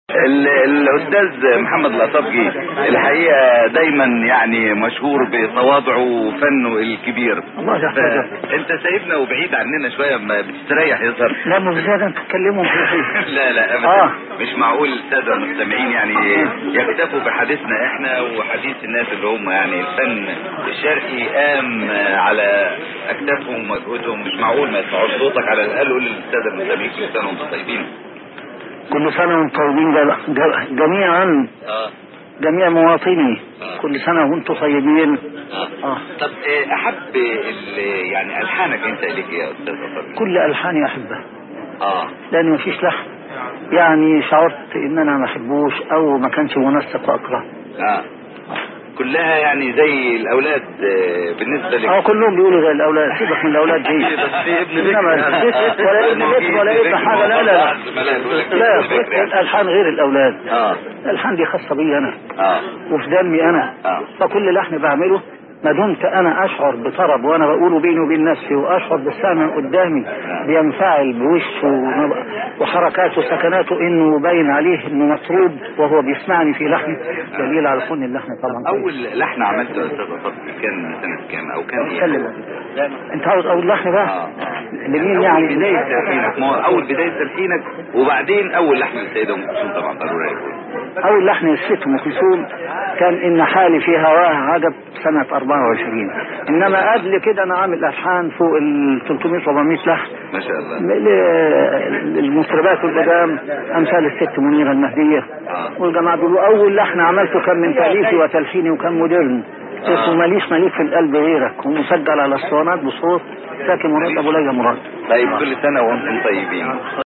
ال- الاستاذ محمد الأصابجي الحقيقه دايما يعني مشهور بتواضعه وفنه الكبير الله يحفظك. انت سايبنا وبعيد عننا شويه ما بتستريح يظهر لا مش زيادة تتكلموا في لا لا ابدا آه. مش معقول الساده المستمعين يعني يكتفوا بحديثنا احنا وحديث الناس اللي هم يعني الفن الشرقي قام على اكتافهم ومجهودهم مش معقول ما يسمعوش صوتك على الاقل قول للساده المستمعين كل سنه وانتم طيبين كل سنة وانتم طيبين جل- جل- جميعا اه جميع مواطني آه. كل سنة وانتم طيبين اه اه طب آه، احب ال- يعني الحانك انت ليك إيه يا استاذ أصابجي؟ كل ألحاني أحبها اه لأن مفيش لحن يعني شعرت إن أنا ما أحبوش أو ما كانش منسق وأكره اه كلها يعني زي الاولاد آه، بالنسبه لك اه كلهم بيقولوا زي الأولاد سيبك من الأولاد دي بس في ابن بكر إنما ولا ابن بكر ولا ابن حاجة لا لا لا لا يا أخوي، الألحان غير الأولاد اه الألحان دي خاصة بي أنا اه وفي دمي انا آه. فكل لحن بعمله ما دمت انا اشعر بطرب وانا بقوله بيني وبين نفسي واشعر بالسامع قدامي بينفعل بوشه ونب- وحركاته وسكناته انه باين عليه انه مطرود وهو بيسمعني في لحن دليل على كون اللحن طبعا اول لحن عملته يا استاذ صبري كان سنه كام او كان ايه اتكلم انت عاوز اول لحن اه بقى آه. لمين أول يعني بداية تلحينك ما هو أول بداية تلحينك وبعدين أول لحن للسيدة أم كلثوم طبعا ضروري يكون اول لحن للست ام كلثوم كان ان حالي في هواها عجب سنه 24 انما قبل كده انا عامل الحان فوق ال 300 400 لحن ما شاء الله ل- المطربات القدام امثال الست منيره المهديه آه. والجماعه دول اول لحن عملته كان من تاليفي وتلحيني وكان مودرن آه. اسمه ماليش مليك في القلب غيرك ومسجل على الاسطوانات بصوت ساكن مراد ابو ليلى مراد طيب كل سنة وأنتم طيبين